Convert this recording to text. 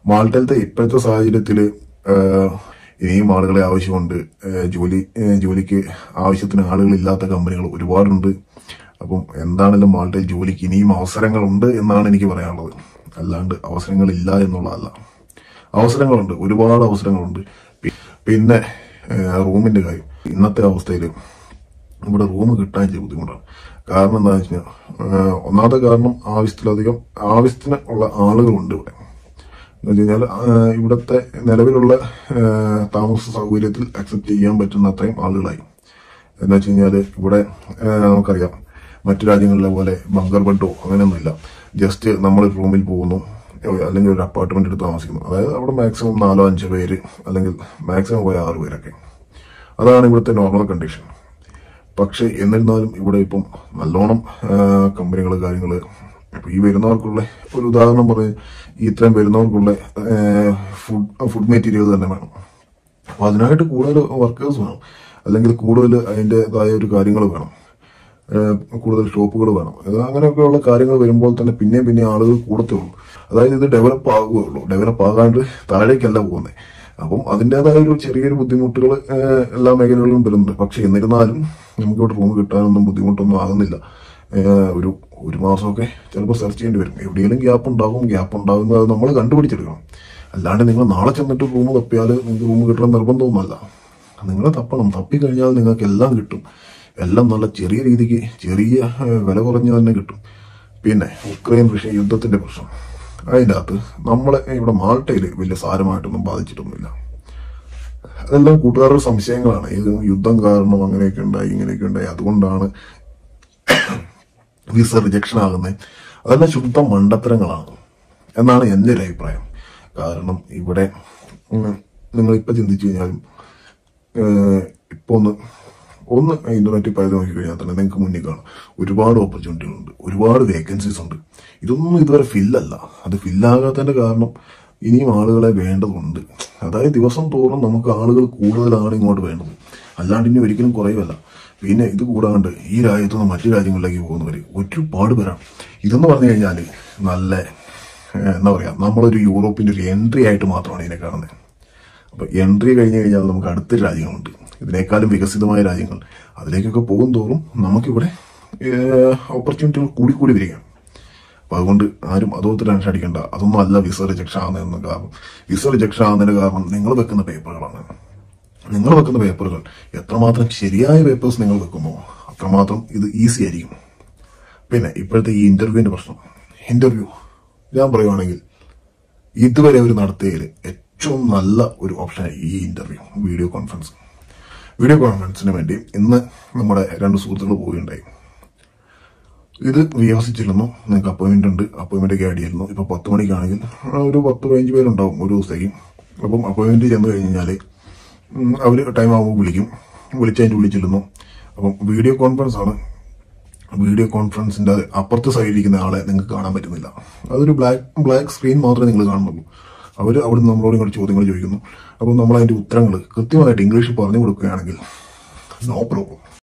മാൾട്ടയിലത്തെ ഇപ്പോഴത്തെ സാഹചര്യത്തിൽ ഇനിയും ആളുകളെ ആവശ്യമുണ്ട് ഏഹ് ജോലി ഏഹ് ജോലിക്ക് ആവശ്യത്തിന് ആളുകളില്ലാത്ത കമ്പനികൾ ഒരുപാടുണ്ട് അപ്പം എന്താണെങ്കിലും മാൾട്ടയിൽ ജോലിക്ക് ഇനിയും അവസരങ്ങളുണ്ട് എന്നാണ് എനിക്ക് പറയാനുള്ളത് അല്ലാണ്ട് അവസരങ്ങളില്ല എന്നുള്ളതല്ല അവസരങ്ങളുണ്ട് ഒരുപാട് അവസരങ്ങളുണ്ട് പി- പിന്നെ ഏഹ് റൂമിന്റെ കാര്യം ഇന്നത്തെ അവസ്ഥയിൽ ഇവിടെ റൂം കിട്ടാൻ ഇച്ചിരി ബുദ്ധിമുട്ടാണ് കാരണം എന്താണെന്ന് വെച്ച് കഴിഞ്ഞാൽ ഏഹ് ഒന്നാമത്തെ കാരണം ആവശ്യത്തിലധികം ആവശ്യത്തിന് ഉള്ള ആളുകളുണ്ട് ഇവിടെ എന്ന് വെച്ച് കഴിഞ്ഞാൽ ഏഹ് ഇവിടുത്തെ നിലവിലുള്ള ഏഹ് താമസ സൗകര്യത്തിൽ അക്സെപ്റ്റ് ചെയ്യാൻ പറ്റുന്ന അത്രയും ആളുകളായി എന്ന് വെച്ച് കഴിഞ്ഞാൽ ഇവിടെ ഏഹ് നമുക്കറിയാം മറ്റു രാജ്യങ്ങളിലെ പോലെ ബങ്കർ ബെഡോ അങ്ങനെയൊന്നുമില്ല ജസ്റ്റ് നമ്മൾ റൂമിൽ പോകുന്നു ഏഹ് അല്ലെങ്കിൽ ഒരു അപ്പാർട്ട്മെന്റ് എടുത്ത് താമസിക്കുന്നു അതായത് അവിടെ മാക്സിമം നാലോ അഞ്ചോ പേര് അല്ലെങ്കിൽ മാക്സിമം പോയ ആറ് പേരൊക്കെ അതാണ് ഇവിടുത്തെ നോർമൽ കണ്ടീഷൻ പക്ഷെ എന്നിരുന്നാലും ഇവിടെ ഇപ്പം നല്ലോണം കമ്പനികൾ കാര്യങ്ങൾ ഇപ്പൊ ഈ വരുന്നവർക്കുള്ള ഒരു ഉദാഹരണം പറഞ്ഞ് ഈ ഇത്രയും വരുന്നവർക്കുള്ള ഫുഡ് ഫുഡ് മെറ്റീരിയൽ തന്നെ വേണം അപ്പൊ അതിനായിട്ട് കൂടുതൽ വർക്കേഴ്സ് വേണം അല്ലെങ്കിൽ കൂടുതൽ അതിൻ്റെതായ ഒരു കാര്യങ്ങൾ വേണം ഏഹ് കൂടുതൽ ഷോപ്പുകൾ വേണം ഇത് അങ്ങനെയൊക്കെയുള്ള കാര്യങ്ങൾ വരുമ്പോൾ തന്നെ പിന്നെയും പിന്നെ ആളുകൾ കൂടത്തേ ഉള്ളൂ അതായത് ഇത് ഡെവലപ്പ് ആകുകയുള്ളൂ ഡെവലപ്പ് ആകാണ്ട് താഴേക്കല്ല പോകുന്നത് അപ്പം അതിൻ്റെതായ ഒരു ചെറിയൊരു ബുദ്ധിമുട്ടുകൾ എല്ലാ മേഖലകളിലും വരുന്നുണ്ട് പക്ഷെ എന്നിരുന്നാലും നമുക്ക് ഇവിടെ റൂം കിട്ടാനൊന്നും ബുദ്ധിമുട്ടൊന്നും ആകുന്നില്ല ഏഹ് ഒരു ഒരു മാസമൊക്കെ ചിലപ്പോൾ സെർച്ച് ചെയ്യേണ്ടി വരും എവിടെയെങ്കിലും ഗ്യാപ്പ് ഉണ്ടാകും ഗ്യാപ്പ് ഉണ്ടാകുന്നത് അത് നമ്മൾ കണ്ടുപിടിച്ചെടുക്കണം അല്ലാണ്ട് നിങ്ങൾ നാളെ ചെന്നിട്ട് റൂം തപ്പിയാൽ നിങ്ങൾക്ക് റൂം കിട്ടണം നിർബന്ധമൊന്നുമല്ല നിങ്ങൾ തപ്പണം തപ്പിക്കഴിഞ്ഞാൽ നിങ്ങൾക്ക് എല്ലാം കിട്ടും എല്ലാം നല്ല ചെറിയ രീതിക്ക് ചെറിയ ഏഹ്, വില കുറഞ്ഞ് തന്നെ കിട്ടും പിന്നെ ഉക്രൈൻ റഷ്യ യുദ്ധത്തിന്റെ പ്രശ്നം അതിൻ്റെ അകത്ത് നമ്മളെ ഇവിടെ മാൾട്ടയിൽ വലിയ സാരമായിട്ടൊന്നും ബാധിച്ചിട്ടൊന്നുമില്ല അതെല്ലാം കൂട്ടുകാരുടെ സംശയങ്ങളാണ് ഇത് യുദ്ധം കാരണം അങ്ങനെയൊക്കെ ഉണ്ടായി ഇങ്ങനെയൊക്കെ ഉണ്ടായി അതുകൊണ്ടാണ് വിസ റിജക്ഷൻ ആകുന്നത് അതെല്ലാം ശുദ്ധ മണ്ടത്തരങ്ങളാണ് എന്നാണ് എൻ്റെ ഒരു അഭിപ്രായം കാരണം ഇവിടെ നിങ്ങൾ ഇപ്പൊ ചിന്തിച്ചു കഴിഞ്ഞാലും ഏഹ്, ഇപ്പൊ ഒന്ന് ഒന്ന് ഇന്റർനെറ്റിൽ പഴുത് നോക്കി കഴിഞ്ഞാൽ തന്നെ നിങ്ങൾക്ക് മുന്നിൽ കാണും ഒരുപാട് ഓപ്പർച്യൂണിറ്റികളുണ്ട് ഒരുപാട് വേക്കൻസീസ് ഉണ്ട് ഇതൊന്നും ഇതുവരെ ഫില്ലല്ല അത് ഫില്ലാകാത്തതിന്റെ കാരണം ഇനിയും ആളുകളെ വേണ്ടതുണ്ട് അതായത് ദിവസം തോറും നമുക്ക് ആളുകൾ കൂടുതലാണ് ഇങ്ങോട്ട് വേണ്ടത് അല്ലാണ്ട് ഇനി ഒരിക്കലും കുറയുമല്ല പിന്നെ ഇത് കൂടാണ്ട് ഈ രാജ്യത്തു നിന്ന് മറ്റു രാജ്യങ്ങളിലേക്ക് പോകുന്നവർ ഒരുപാട് പേരാണ് ഇതെന്ന് പറഞ്ഞു കഴിഞ്ഞാൽ നല്ല ഏഹ്, എന്താ പറയാ നമ്മളൊരു യൂറോപ്പിന്റെ ഒരു എൻട്രി ആയിട്ട് മാത്രമാണ് ഇതിനെ കാണുന്നത് അപ്പൊ എൻട്രി കഴിഞ്ഞ് കഴിഞ്ഞാൽ നമുക്ക് അടുത്ത രാജ്യങ്ങളുണ്ട് ഇതിനേക്കാളും വികസിതമായ രാജ്യങ്ങൾ അതിലേക്കൊക്കെ പോകും തോറും നമുക്കിവിടെ ഓപ്പർച്യൂണിറ്റികൾ കൂടി കൂടി വരികയാണ് അപ്പൊ അതുകൊണ്ട് ആരും അതോത്ത് ടെൻഷൻ അടിക്കണ്ട അതൊന്നും അല്ല വിസ റിജക്ഷൻ ആകുന്നതെന്ന് കാരണം വിസ റിജക്ഷൻ ആകുന്നതിന്റെ കാരണം നിങ്ങൾ വെക്കുന്ന പേപ്പറുകളാണ് നിങ്ങൾ വെക്കുന്ന പേപ്പറുകൾ എത്രമാത്രം ശരിയായ പേപ്പേഴ്സ് നിങ്ങൾ വെക്കുമോ അത്രമാത്രം ഇത് ഈസി ആയിരിക്കും പിന്നെ ഇപ്പോഴത്തെ ഈ ഇന്റർവ്യൂവിന്റെ പ്രശ്നം ഇന്റർവ്യൂ ഞാൻ പറയുവാണെങ്കിൽ ഇതുവരെ അവർ നടത്തിയതിൽ ഏറ്റവും നല്ല ഒരു ഓപ്ഷൻ ഈ ഇന്റർവ്യൂ വീഡിയോ കോൺഫറൻസ് വീഡിയോ കോൺഫറൻസിന് വേണ്ടി ഇന്ന് നമ്മുടെ രണ്ട് സുഹൃത്തുക്കൾ പോവുകയുണ്ടായി ഇത് വിയോസിച്ചിരുന്നു നിങ്ങൾക്ക് അപ്പോയിന്റ്മെന്റ് ഉണ്ട് അപ്പോയിന്റ്മെന്റ് ഒക്കെ ആഡ് ചെയ്തിരുന്നു ഇപ്പൊ പത്ത് മണിക്കാണെങ്കിൽ ആ, ഒരു പത്ത് പതിനഞ്ച് പേരുണ്ടാവും ഒരു ദിവസത്തേക്ക് അപ്പം അപ്പോയിന്റ്മെന്റ് ചെന്ന് കഴിഞ്ഞാൽ അവർ ടൈം ആകുമ്പോൾ വിളിക്കും വിളിച്ചതിന്റെ വിളിച്ചിരുന്നു അപ്പം വീഡിയോ കോൺഫറൻസ് ആണ് വീഡിയോ കോൺഫറൻസിന്റെ അപ്പുറത്തെ സൈഡിൽ ഇരിക്കുന്ന ആളെ നിങ്ങൾക്ക് കാണാൻ പറ്റുന്നില്ല അതൊരു ബ്ലാക്ക് ബ്ലാക്ക് സ്ക്രീൻ മാത്രമേ നിങ്ങൾ കാണുന്നുള്ളൂ അവർ അവിടെ നമ്മളോട് ഇങ്ങോട്ട് ചോദ്യങ്ങൾ ചോദിക്കുന്നു അപ്പോൾ നമ്മൾ അതിന്റെ ഉത്തരങ്ങൾ കൃത്യമായിട്ട് ഇംഗ്ലീഷിൽ പറഞ്ഞു കൊടുക്കുകയാണെങ്കിൽ നോ പ്രോബ്ലം